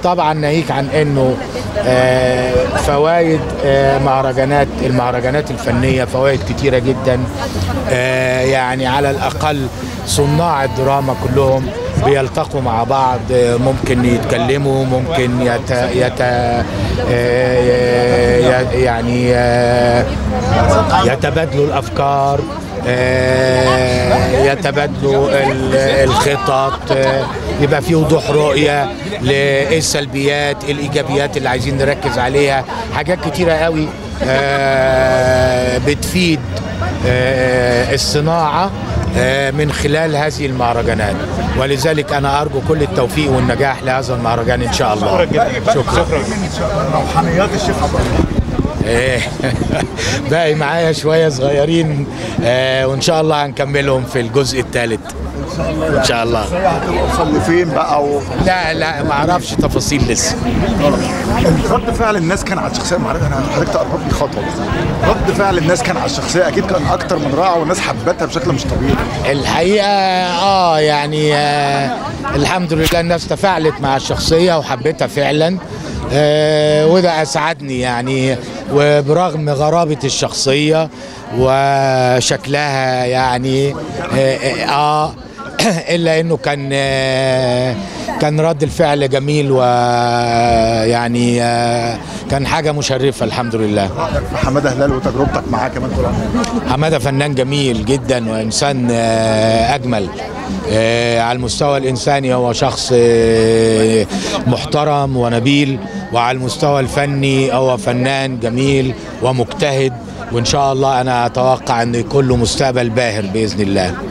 طبعا ناهيك عن انه آه، فوائد آه، مهرجانات المهرجانات الفنيه فوائد كتيره جدا آه، يعني على الاقل صناع الدراما كلهم بيلتقوا مع بعض آه، ممكن يتكلموا ممكن يت, يت آه، ي- يعني آه، يتبادلوا الافكار آه، يتبادلوا ال- الخطط آه، يبقى في وضوح رؤيه للسلبيات الايجابيات اللي عايزين نركز عليها حاجات كتيره قوي آه، بتفيد آه، الصناعه آه، من خلال هذه المهرجانات ولذلك انا ارجو كل التوفيق والنجاح لهذا المهرجان ان شاء الله شكرا روحانيات الشيخ عبد الله إيه. باقي معايا شويه صغيرين آه، وان شاء الله هنكملهم في الجزء الثالث ان شاء الله هتبقى مصنفين بقى و... لا لا ما اعرفش تفاصيل لسه رد فعل الناس كان على الشخصيه معلش انا حضرتك تقرب لي خطوه بس رد فعل الناس كان على الشخصيه اكيد كان اكتر من رائع والناس حبتها بشكل مش طبيعي الحقيقه اه يعني آه الحمد لله الناس تفاعلت مع الشخصيه وحبتها فعلا آه وده اسعدني يعني وبرغم غرابه الشخصيه وشكلها يعني اه, آه الا انه كان آه كان رد الفعل جميل ويعني آه كان حاجه مشرفه الحمد لله رايك في حماده هلال وتجربتك معاه كمان طول عمرك حماده فنان جميل جدا وانسان آه، اجمل آه، على المستوى الانساني هو شخص آه، محترم ونبيل وعلى المستوى الفني هو فنان جميل ومجتهد وان شاء الله انا اتوقع ان يكون له مستقبل باهر باذن الله